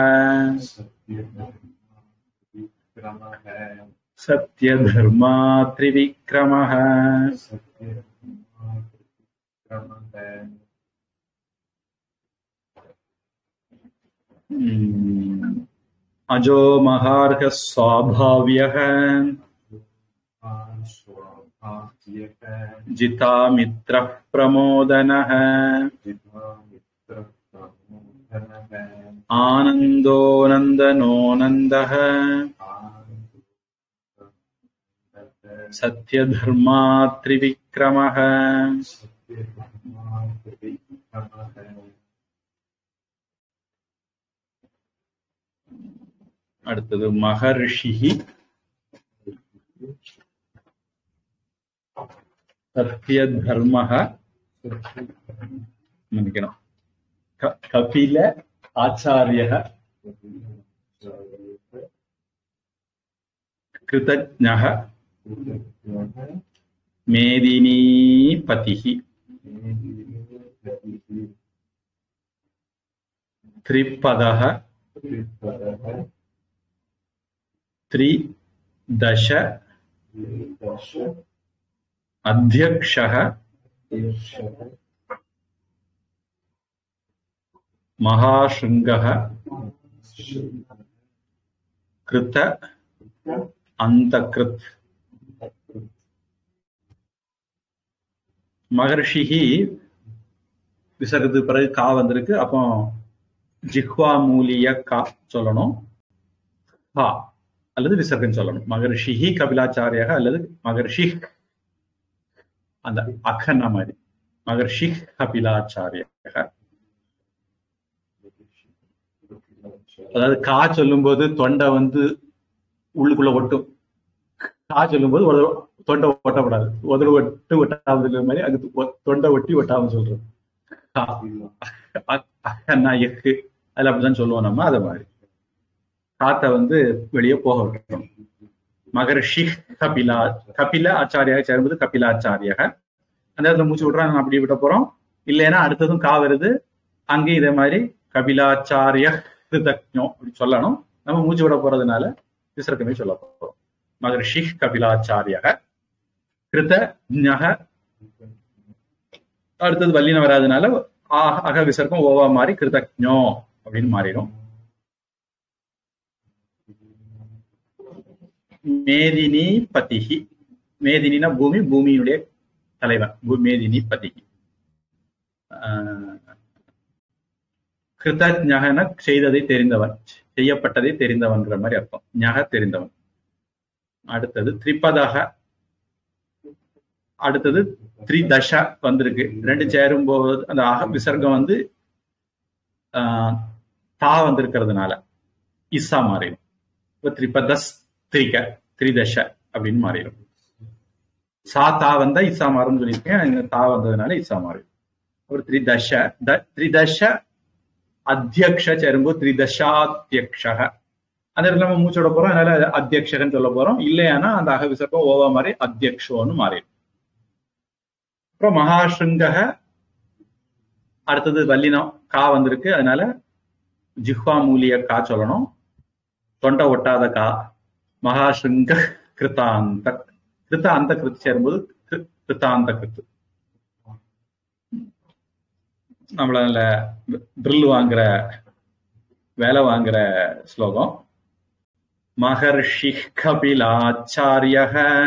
[SPEAKER 1] सत्यधर्मा त्रिविक्रमः उम्, अजो महार्घ स्वाभाव्यः जितामित्रः प्रमोदनः आनन्दो नन्दनो नन्दः सत्यधर्मा त्रिविक्रमः அடுத்தது மகர்ஷி சத்யதர்மः மன்னிக்கணும் க- கபில ஆச்சாரிய கிருதஜ்ஞ மேதினீபதி திரிபத த்ரிதಶ அத்தியக்ஷ மகாசிருங்க கிருத அந்தகிருத் மகர்ஷிஹி விசர்கத்துக்கு பிறகு கா வந்திருக்கு அப்போ ஜிஹ்வா மூலிய கா சொல்லணும் ஹா அல்லது விசர்க்கம் சொல்லணும் மகர்ஷிஹி கபிலாச்சாரியாக அல்லது மகர்ஷி அந்த அகன்னா மாதிரி மகர்ஷி கபிலாச்சாரியாக அதாவது கா சொல்லும்போது தொண்டை வந்து உள்ளுக்குள்ள ஒட்டும் கா சொல்லும்போது ஒரு தொண்டை ஒட்டப்படாது உதடு ஒட்டு ஒட்டாமல் இருக்கிற மாதிரி அது ஒ- தொண்டை ஒட்டி ஒட்டாம சொல்றது கா அ- அக்கன்னா எக்கு அதுல அப்படிதான் சொல்லுவோம் நம்ம அதை மாதிரி காத்தை வந்து வெளியே போக விட்டுறோம் மகர்ஷி கபிலா கபில ஆச்சாரியாக சேரும்போது கபிலாச்சாரியாக அந்த இடத்துல மூச்சு விட்றோம் நம்ம அப்படி விட போறோம் இல்லைன்னா அடுத்ததும் கா வருது அங்கேயும் இதே மாதிரி கபிலாச்சாரிய கிருதஜ்ஞோ அப்படி சொல்லணும் நம்ம மூச்சு விட போறதுனால விசர்க்கமே சொல்ல போறோம் மகர்ஷி கபிலாச்சாரியாக கிருதஜ்ஞக அடுத்தது வல்லின வராதனால ஆ- அக விசர்க்கம் ஓவா மாறி கிருதஜ்ஞோ அப்படின்னு மாறிடும் மேதினி பதிகி மேதினினா பூமி பூமியினுடைய தலைவன் பூ- மேதினி பதிகி ஆஹ் கிருதஜகன செய்ததை தெரிந்தவன் செய்யப்பட்டதை தெரிந்தவன்கிற மாதிரி அர்த்தம் ஞக தெரிந்தவன் அடுத்தது திரிபதக அடுத்தது த்ரிதஷ வந்திருக்கு ரெண்டு சேரும் போது அந்த அக விசர்க்கம் வந்து ஆஹ் தா வந்திருக்கிறதுனால இஸ்ஸா மாறிடும் இப்ப திரிபதஸ் திரிக திரிதஷ அப்படின்னு மாறிடும் சா தா வந்தா இஸ்ஸா மாறும்னு சொல்லியிருக்கேன் இங்க தா வந்ததுனால இஸ்ஸா மாறிடும் ஒரு த்ரிதஷ த த்ரிதஷ அத்தியக்ஷ சேரும்போது த்ரிதசாத்தியக்ஷ அந்த இடத்துல நம்ம மூச்சோட போறோம் அதனால அத்தியக்ஷகன்னு சொல்ல போறோம் இல்லையானா அந்த அக விசர்க்கம் ஓவா மாதிரி அத்தியக்ஷோன்னு மாறிடும் அப்புறம் மகாசிருங்கக அடுத்தது வல்லினம் கா வந்திருக்கு அதனால ஜிஹ்வா மூலிய கா சொல்லணும் தொண்டை ஒட்டாத கா மகாசிருங்க கிருத்தாந்த கிருத்த அந்த கிருத்து சேரும்போது கிரு- கிருத்தாந்த கிருத்து நம்மள ட்ரில் வாங்குற வேலை வாங்குற ஸ்லோகம் மகர்ஷி கபிலாச்சாரிய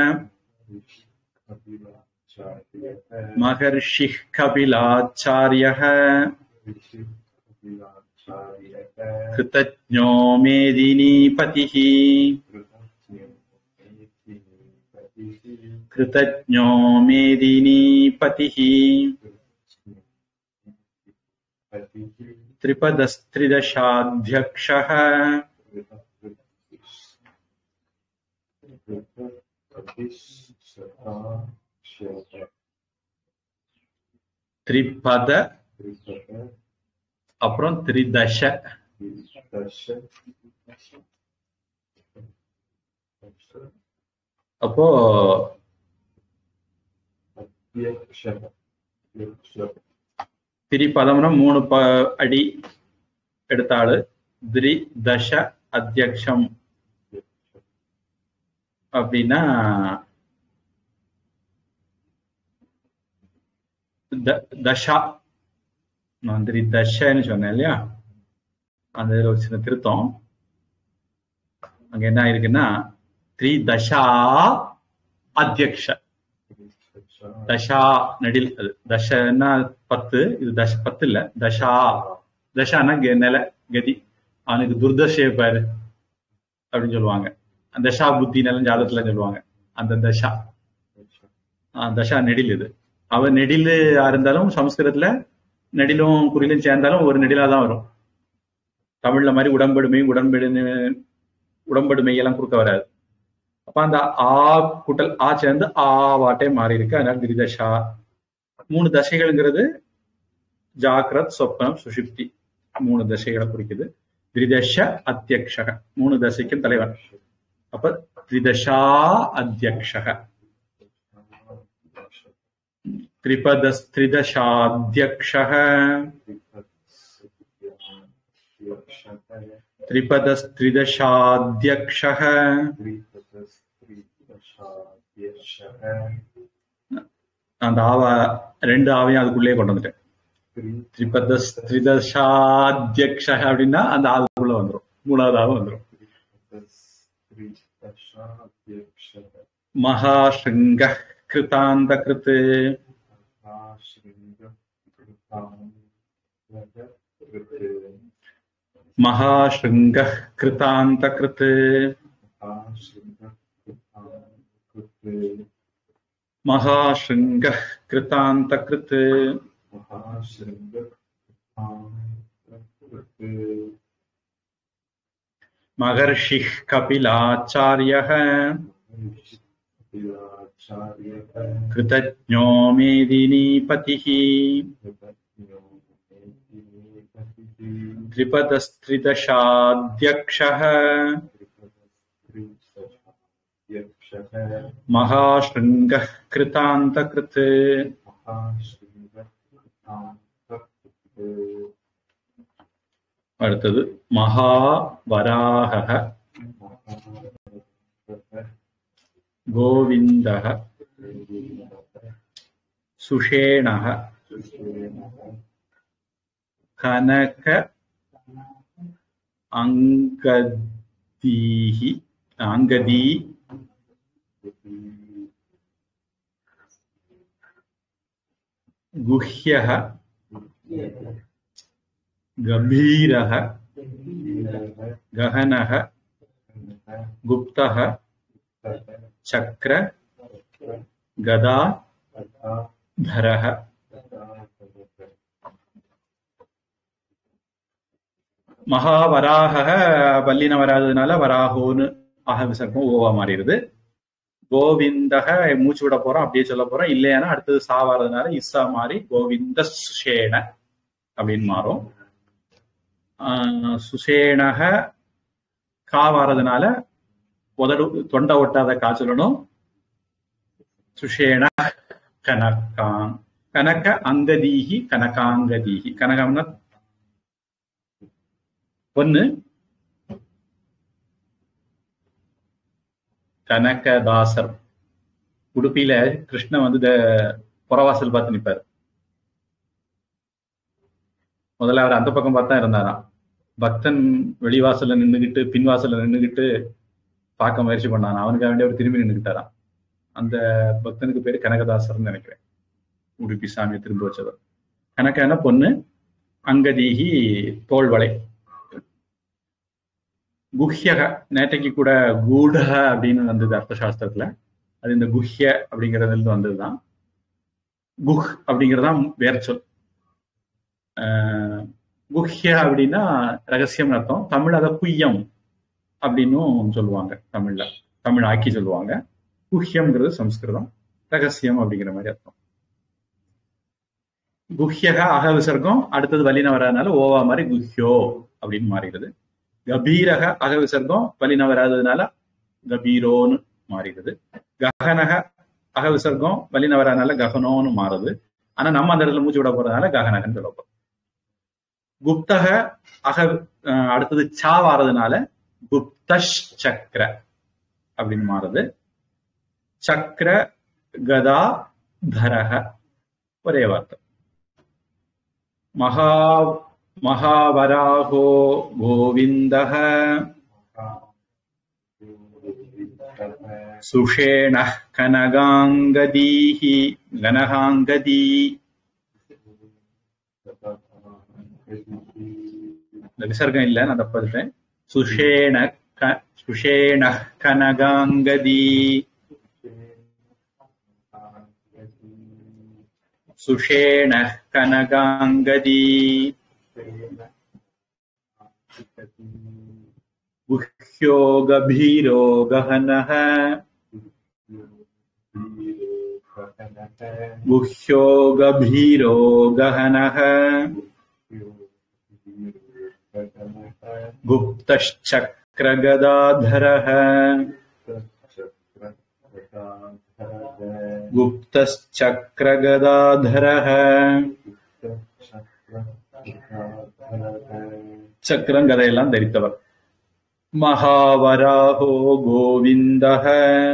[SPEAKER 1] மகர்ஷி கபிலாச்சாரிய கிருத்தஜோ மேதினீபதி கிருத்தஜோ மேதினீபதி திரிபதஸ்திரிதசாத்தியக்ஷः திரிபத அப்புறம் திரிதஷ அப்போ திரிபதம்னா மூணு ப அடி எடுத்த ஆளு திரி தச அத்தியக்ஷம் அப்படின்னா த- தஷா நான் திரி தஷன்னு சொன்னேன் இல்லையா அந்த இதுல ஒரு சின்ன திருத்தம் அங்க என்ன ஆயிருக்குன்னா த்ரீ தஷா அத்தியக்ஷ தஷா நெடில் அது தஷன்னா பத்து இது தஷ பத்து இல்ல தஷா தஷானா கெ- நில கதி அவனுக்கு துர்தஷைய பாரு அப்படின்னு சொல்லுவாங்க அந்த தஷா புத்தி நிலம் ஜாதத்துல சொல்லுவாங்க அந்த தஷா ஆஹ் தஷா நெடில் இது அவ நெடில் இருந்தாலும் சமஸ்கிருதத்துல நெடிலும் குறிலும் சேர்ந்தாலும் ஒரு நெடிலா தான் வரும் தமிழ்ல மாதிரி உடம்படுமை உடன்படு உடம்படுமை எல்லாம் கொடுக்க வராது அப்ப அந்த ஆ கூட்டல் ஆ சேர்ந்து ஆ வாட்டே மாறி இருக்கு அதனால திரிதஷா மூணு தசைகள்ங்கிறது ஜாக்கிரத் சொப்னம் சுஷுப்தி மூணு தசைகளை குறிக்குது திரிதஷ அத்தியக்ஷக மூணு தசைக்கும் தலைவர் அப்ப திரிதஷா அத்தியக்ஷக திரிபதஸ் திரிதசாத்தியக்ஷக திரிபதஸ் திரிதசாத்தியக்ஷக அந்த ஆவ ரெண்டு ஆவையும் அதுக்குள்ளேயே கொண்டு வந்துட்டேன் திரிபதஸ் திரிதசாத்தியக்ஷக அப்படின்னா அந்த ஆவுக்குள்ள வந்துரும் மூணாவது ஆவு வந்துரும் மகாஷிருங்க கிருதாந்த கிருத்து மகாஷிருங்க கிருதாந்த கிருத்து மகாஷிருங்க கிருதாந்த கிருத்து மகர்ஷி கபிலாச்சாரிய கிருதஜோ மேதினீபதி திரிபதஸ்திரிதசாத்தியக்ஷः மகாஷிருங்கः கிருதாந்தகிருத் அடுத்தது மகாவராக கோவிந்தः சுஷேணः கனக அங்கதீஹி அங்கதி गुह्यः गभीरः गहनः गुप्तः चक्र गदा धरः மகாவராக பல்லின வராததுனால வராகோன்னு ஆக விசர்க்கம் ஓவா மாறிடுது கோவிந்தக மூச்சு விட போறோம் அப்படியே சொல்ல போறோம் இல்லையானா அடுத்தது சா வர்றதுனால இஸ்ஸா மாறி கோவிந்த சுஷேண அப்படின்னு மாறும் ஆஹ் சுஷேணக கா வர்றதுனால உதடு தொண்டை ஒட்டாத கா சொல்லணும் சுஷேண கனகாங் கனக அங்கதீகி கனகாங்கதீகி கனகம்னா பொண்ணு கனகதாசர் உடுப்பியில கிருஷ்ணன் வந்து இந்த புறவாசல் பார்த்து நிப்பாரு முதல்ல அவர் அந்த பக்கம் பார்த்தா இருந்தாராம் பக்தன் வெளிவாசல்ல நின்றுகிட்டு பின்வாசல்ல நின்றுகிட்டு பார்க்க முயற்சி பண்ணான் அவனுக்கு வேண்டிய அவர் திரும்பி நின்றுகிட்டாராம் அந்த பக்தனுக்கு பேரு கனகதாசர்னு நினைக்கிறேன் உடுப்பி சாமியை திரும்ப வச்சவர் கனக்கான பொண்ணு அங்கதீகி தோல்வளை குஹ்யக நேற்றைக்கு கூட கூட அப்படின்னு வந்தது அர்த்தசாஸ்திரத்துல அது இந்த குஹ்ய அப்படிங்கிறதுல இருந்து வந்ததுதான் குஹ் அப்படிங்கிறதான் வேற சொல் குஹ்ய அப்படின்னா ரகசியம் அர்த்தம் தமிழ் அதை குய்யம் அப்படின்னும் சொல்லுவாங்க தமிழ்ல தமிழ் ஆக்கி சொல்லுவாங்க குஹ்யம்ங்கிறது சம்ஸ்கிருதம் ரகசியம் அப்படிங்கிற மாதிரி அர்த்தம் குஹ்யக அக விசர்க்கம் அடுத்தது வலின வராதனால ஓவா மாதிரி குஹ்யோ அப்படின்னு மாறிடுது கபீரக அக விசர்க்கம் வலின வராததுனால கபீரோன்னு மாறிடுது ககனக அக விசர்க்கம் வலின வராதனால ககனோன்னு மாறுது ஆனா நம்ம அந்த இடத்துல மூச்சு விட போறதுனால ககனகன்னு சொல்ல போறோம் குப்தக அக அடுத்தது சா வாரதுனால குப்தஷ் சக்கர அப்படின்னு மாறுது சக்கர கதா தரக ஒரே வார்த்தை மகா மகாவராகோ கோவிந்தः சுஷேணः கனகாங்கதீः கனகாங்கதி இந்த விசர்க்கம் இல்லை நான் தப்பா இருக்கேன் சுஷேண க சுஷேண கனகாங்கதி சுஷேண கனகாங்கதி गुह्यो गभीरो गहनः गुह्यो गभीरो गहनः गुप्तश्चक्रगदाधरः गुप्तश्चक्रगदाधरः சக்கரம் கதையெல்லாம் தரித்தவர் மகாவராஹோ கோவிந்தः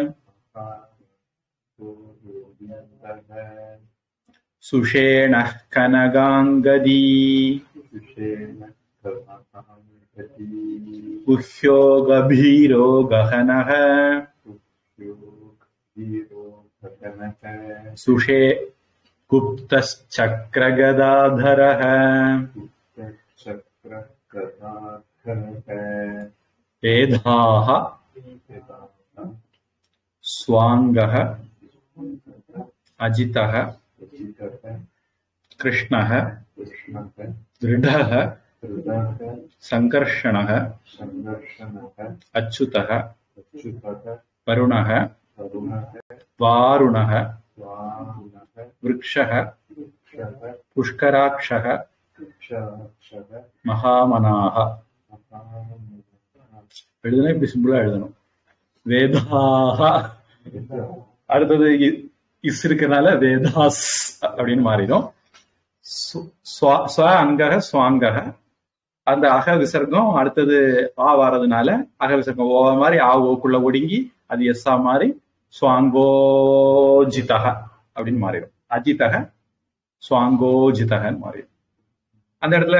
[SPEAKER 1] சுஷேணः கனகாங்கதி गुह्यो गभीरो गहनः सुषे गुप्तश्चक्रगदाधरः वेदाः स्वाङ्गः अजितः कृष्णः दृढः सङ्कर्षणः अच्युतः वरुणः वारुणः वृक्षः पुष्कराक्षः மகாமனாக எழுதுனா இப்படி சிம்பிளா எழுதணும் வேதாக அடுத்தது இ- இஸ் இருக்கனால வேதாஸ் அப்படின்னு மாறிடும் சு- ஸ்வா- ஸ்வ அங்கக சுவாங்கக அந்த அக விசர்க்கம் அடுத்தது ஆ வாரதுனால அக விசர்க்கம் ஓ மாதிரி ஆ ஓக்குள்ள ஒடுங்கி அது எஸ்ஸா மாதிரி சுவாங்கோஜிதக அப்படின்னு மாறிடும் அஜிதக சுவாங்கோஜிதகன்னு மாறிடும் அந்த இடத்துல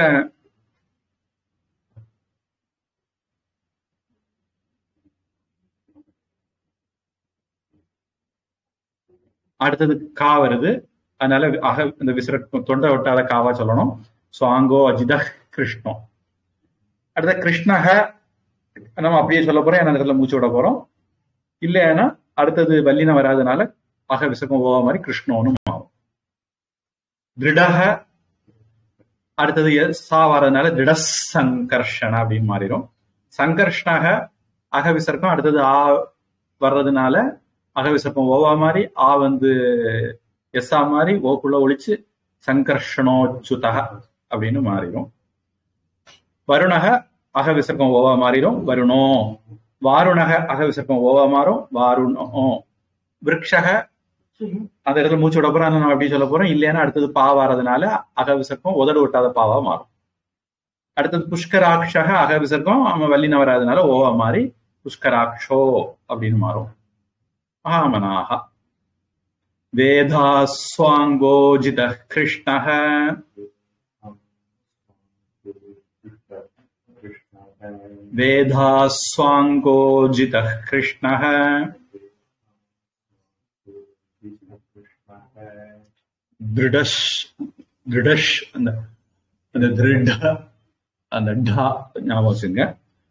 [SPEAKER 1] அடுத்தது கா வருது அதனால அக இந்த விசிற தொண்டை ஒட்டாத காவா சொல்லணும் சுவாங்கோ அஜித கிருஷ்ணம் அடுத்த கிருஷ்ணக நம்ம அப்படியே சொல்ல போறோம் ஏன்னா அந்த இடத்துல மூச்சு விட போறோம் இல்லைன்னா அடுத்தது வல்லின வராதனால அக விசகம் ஓவா மாதிரி கிருஷ்ணோன்னு ஆகும் திருடக அடுத்தது எ- சா வரதுனால திட சங்கர்ஷண அப்படின்னு மாறிடும் சங்கர்ஷ்ணக அக விசர்க்கம் அடுத்தது ஆ வர்றதுனால அக விசர்க்கம் ஓவா மாதிரி ஆ வந்து எஸ்ஸா மாதிரி ஓக்குள்ள ஒழிச்சு சங்கர்ஷணோச்சுதக அப்படின்னு மாறிடும் வருணக அக விசர்க்கம் ஓவா மாறிடும் வருணோ வாருணக அக விசர்க்கம் ஓவா மாறும் வாருணோ விருட்சக அந்த இடத்துல மூச்சு விட போறோம் நம்ம எப்படி சொல்ல போறோம் இல்லைன்னா அடுத்தது பா வாரதுனால அக விசர்க்கம் உதடு ஒட்டாத பாவா மாறும் அடுத்தது புஷ்கராட்சக அக விசர்க்கம் அவன் வல்லின வராதனால ஓவா மாறி புஷ்கராட்சோ அப்படின்னு மாறும் மகாமனாக வேதாஸ்வாங்கோஜித கிருஷ்ணः வேதாஸ்வாங்கோஜித கிருஷ்ணः திருடஷ் திருடஷ் அந்த அந்த திருட அந்த டா ஞாபகம் வச்சுங்க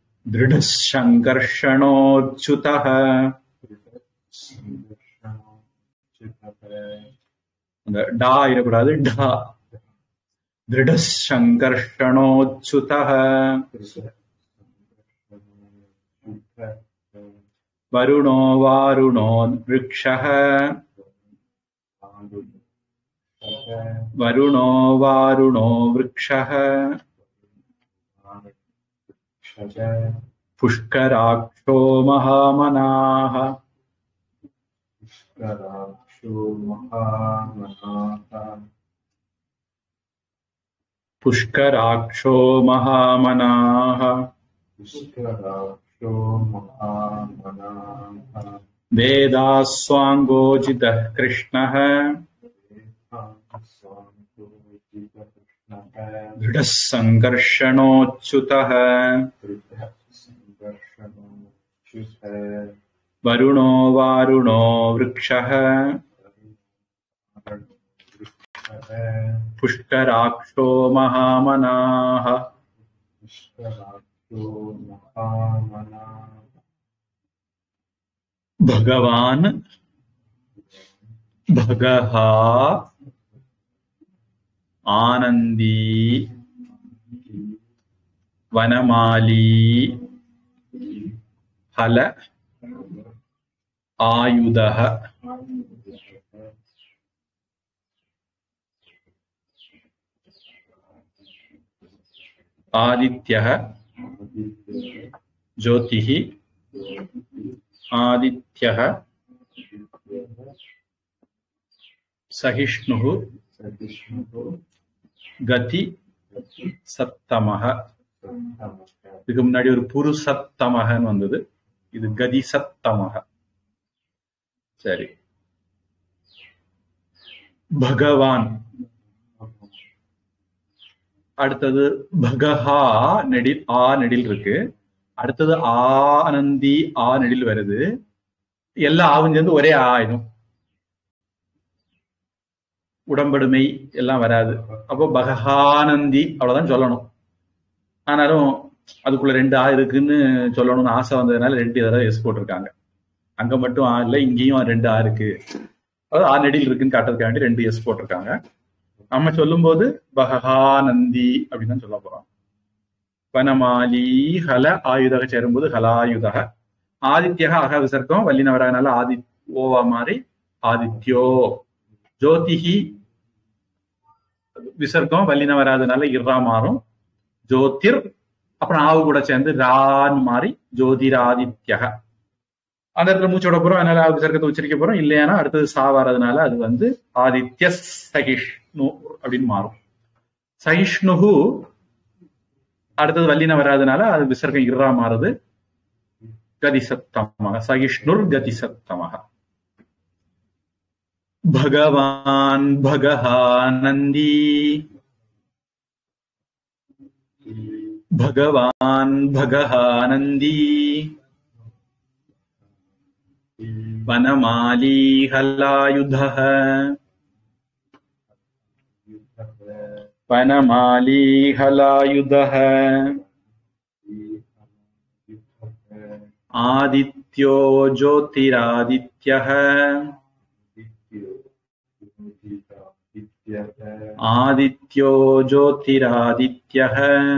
[SPEAKER 1] திருடசங்கர்ஷணோச்சுதः அந்த டா இருக்கக்கூடாது டா திருடசங்கர்ஷணோச்சுதः வருணோ வாருணோ விருக்ஷः வருணோ வாருணோ விருக்ஷः पुष्कराक्षो महामनाः पुष्कराक्षो महामनाः वेदास्वाङ्गोचितः कृष्णः दृढः सङ्कर्षणोच्युतः वरुणो वारुणो वृक्षः पुष्कराक्षो महामनाः भगवान् भगः आनन्दी वनमाली फल आयुधः ஆதித்யः
[SPEAKER 2] आदित्य
[SPEAKER 1] ज्योतिः आदित्यः सहिष्णुः
[SPEAKER 2] सहिष्णुः
[SPEAKER 1] गति சத்தமக இதுக்கு முன்னாடி ஒரு புருஷத்தமகன்னு வந்தது இது கதி சத்தமக சரி பகவான் அடுத்தது பகஹா நெடில் ஆ நெடில் இருக்கு அடுத்தது ஆனந்தி ஆ நெடில் வருது எல்லா ஆவும் சேர்ந்து ஒரே ஆ ஆயிடும் உடம்படுமை எல்லாம் வராது அப்போ பகஹானந்தி அவ்வளவுதான் சொல்லணும் ஆனாலும் அதுக்குள்ள ரெண்டு ஆ இருக்குன்னு சொல்லணும்னு ஆசை வந்ததுனால ரெண்டு தடவை எஸ் போட்டிருக்காங்க அங்க மட்டும் ஆ இல்லை இங்கேயும் ரெண்டு ஆ இருக்கு அதாவது ஆ நெடில் இருக்குன்னு காட்டுறதுக்கு வேண்டி ரெண்டு எஸ் போட்டிருக்காங்க நம்ம சொல்லும்போது பகஹானந்தி அப்படின்னு தான் சொல்ல போறோம் வனமாலி ஹல ஆயுதக சேரும்போது ஹலாயுதக ஆதித்யக அக விசர்க்கம் வல்லினவரானால ஆதி ஓவா மாதிரி ஆதித்யோ ஜோதிஹி விசர்க்கம் வல்லின வராதனால இர்ரா மாறும் ஜோதிர் அப்புறம் ஆவு கூட சேர்ந்து ரான் மாறி ஜோதிராதித்யக அந்த இடத்துல மூச்சு விட போறோம் அதனால விசர்க்கத்தை உச்சரிக்க போறோம் இல்லையானா அடுத்தது சா வர்றதுனால அது வந்து ஆதித்ய சகிஷ்ணு அப்படின்னு மாறும் சகிஷ்ணுகு அடுத்தது வல்லின வராதனால அது விசர்க்கம் இர்ரா மாறுது கதிசத்தமாக சகிஷ்ணுர் கதிசத்தமாக भगवान् भगः नन्दी भगवान् भगः नन्दी वनमाली हलायुधः वनमाली हलायुधः आदित्यो ज्योतिरादित्यः आदित्यो ज्योतिरादित्यः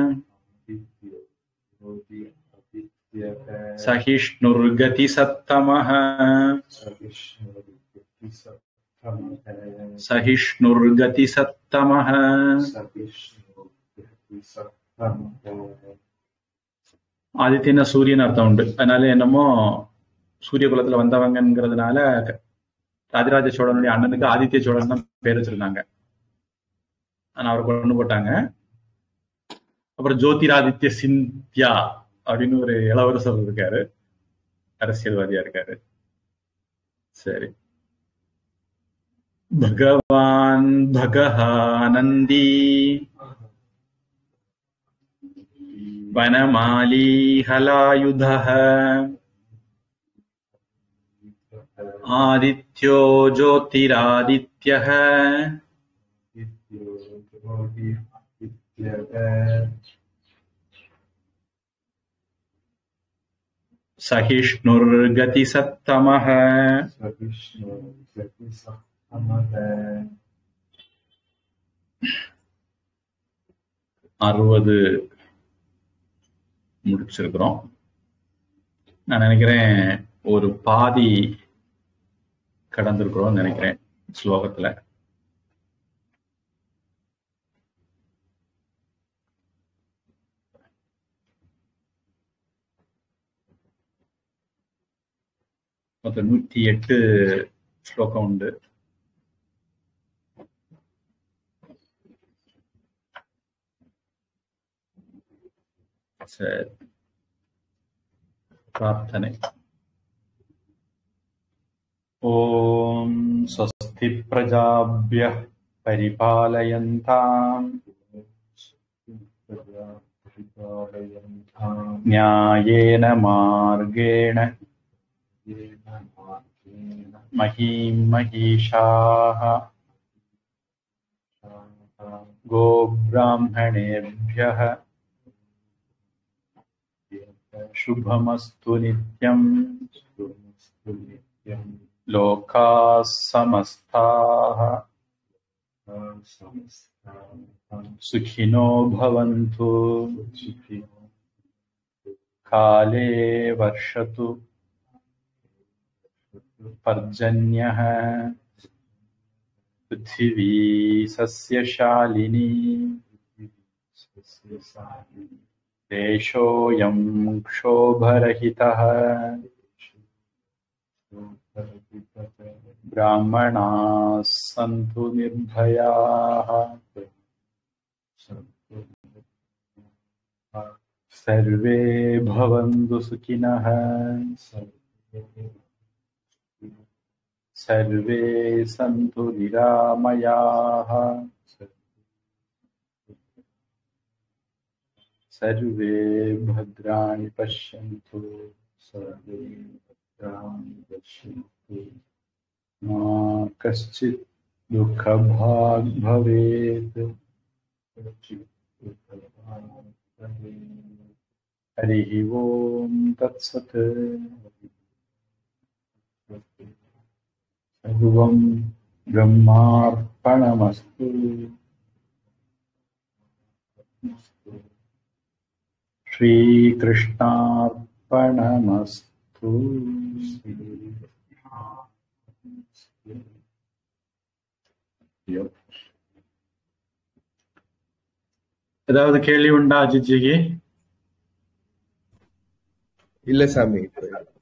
[SPEAKER 1] सहिष्णुर्गतिसत्तमः सहिष्णुर्गतिसत्तमः ஆதித்யன சூரியன் அர்த்தம் உண்டு அதனால என்னமோ சூரிய குலத்துல வந்தவங்கிறதுனால ராஜராஜ சோழனுடைய அண்ணனுக்கு ஆதித்ய சோழன் தான் பேர் வச்சிருந்தாங்க ஆனா அவரை கொண்டு போட்டாங்க அப்புறம் ஜோதிராதித்ய சிந்தியா அப்படின்னு ஒரு இளவரசர் இருக்காரு அரசியல்வாதியா இருக்காரு சரி பகவான் பகஹானந்தி वनमाली हलायुधः आदित्यो ज्योतिरादित्यः सहिष्णुर्गतिसत्तमः அறுபது முடிச்சிருக்கிறோம் நான் நினைக்கிறேன் ஒரு பாதி கடந்திருக்கிறோம் நினைக்கிறேன் ஸ்லோகத்துல மொத்தம் நூத்தி எட்டு ஸ்லோகம் உண்டு சரி प्रार्थने ॐ स्वस्ति प्रजाभ्यः परिपालयन्ताम् न्यायेन मार्गेण महीं महिषाः गोब्राह्मणेभ्यः शुभमस्तु नित्यम् लोकाः समस्ताः सुखिनो भवन्तु काले वर्षतु पर्जन्यः पृथिवी सस्यशालिनी देशोऽयं क्षोभरहितः ब्राह्मणाः सन्तु निर्भयाः सर्वे भवन्तु सुखिनः सर्वे सन्तु निरामयाः सर्वे भद्राणि पश्यन्तु सर्वे भद्राणि पश्यन्तु मा कश्चित् दुःखभाग् भवेत् हरिः ओम् तत्सत् सर्वं ब्रह्मार्पणमस्तु श्रीकृष्णार्पणमस्तु ஏதாவது கேள்வி உண்டா அஜித்ஜிக்கு
[SPEAKER 3] இல்ல சாமி இப்ப